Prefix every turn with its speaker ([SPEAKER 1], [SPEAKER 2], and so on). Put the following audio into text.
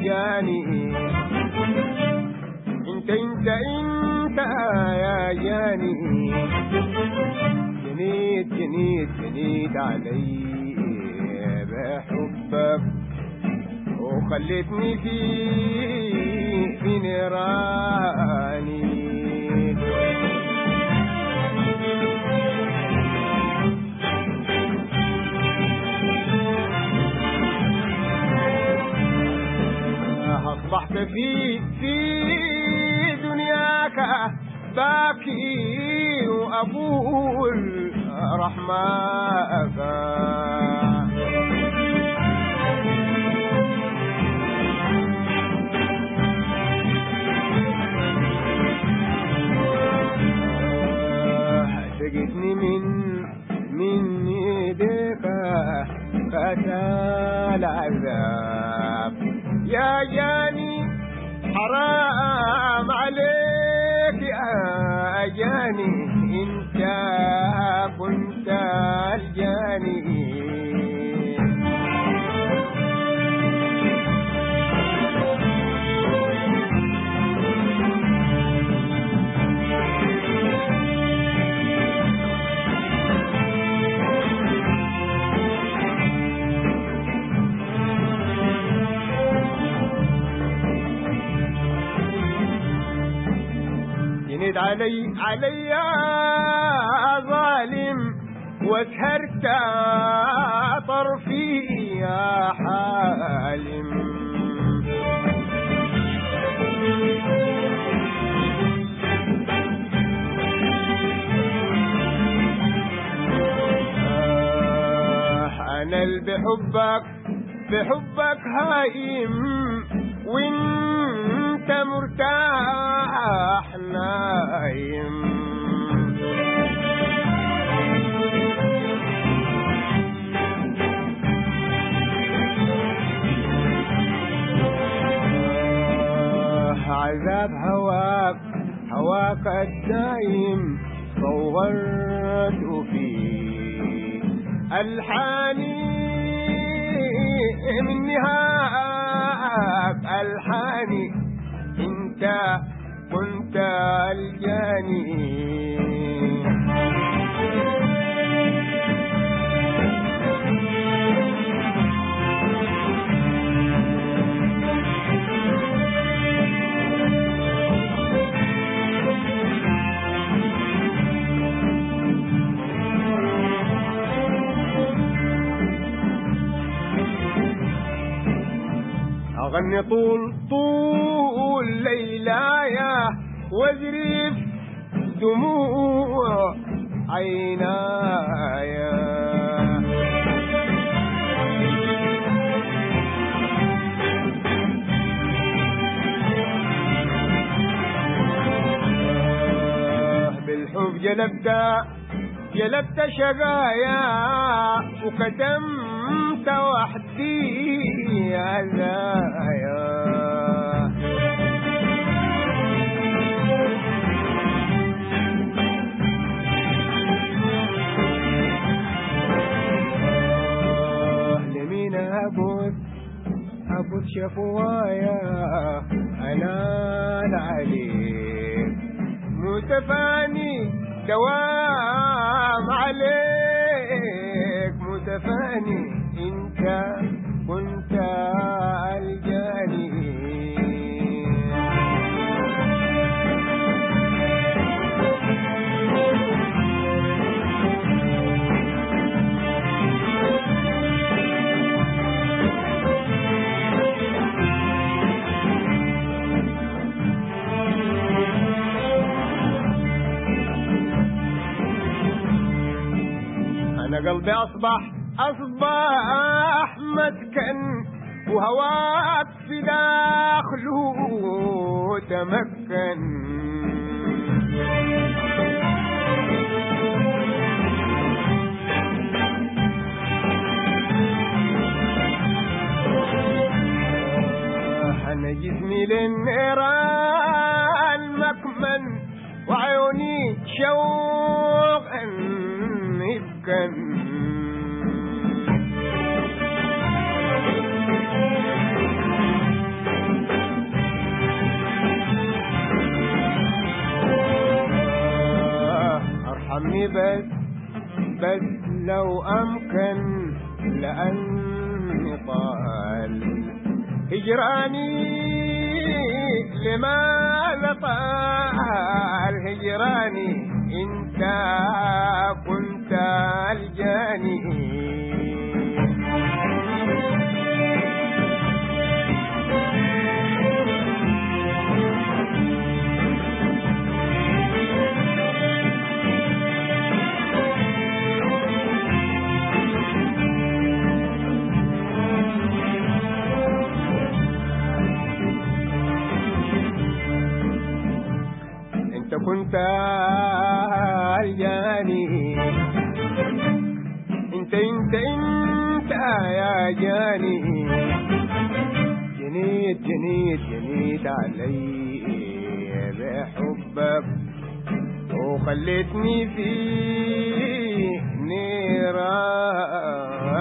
[SPEAKER 1] جاني انت انت انت يا جاني جنيت جنيت جنيت علي بحبك وخلتني في في نيراني أصبحت في في دنياك باكي وأقول رحمك سقتني من من يديك فتى العذاب يا جاني حرام عليك يا جاني انت كنت الجاني جنيت علي علي يا ظالم واسهرت طرفي يا حالم آه، انا اللي بحبك بحبك هايم وانت مرتاح نايم آه، عذاب هواك هواك الدايم صورت فيه الحاني من نهاك الحاني انت كنت الجاني أغني طول طول ليلايا واجري دموع عينايا بالحب جلبت جلبت شقايا وكتمت وحدي عزايا آه، لمين أبوس أبوس شفوايا أنا عليك متفاني دوام عليك متفاني انت كنت الجاني انا قلبي اصبح اصبح مسكن وهواك في داخله تمكن آه، انا جسمي للنيران مكمن وعيوني شوقا يبكن بس بس لو أمكن لأني طال هجراني لماذا طال هجراني انت كنت الجاني انت كنت الجاني انت انت انت يا جاني جنيت جنيت جنيت علي بحبك وخليتني في نيران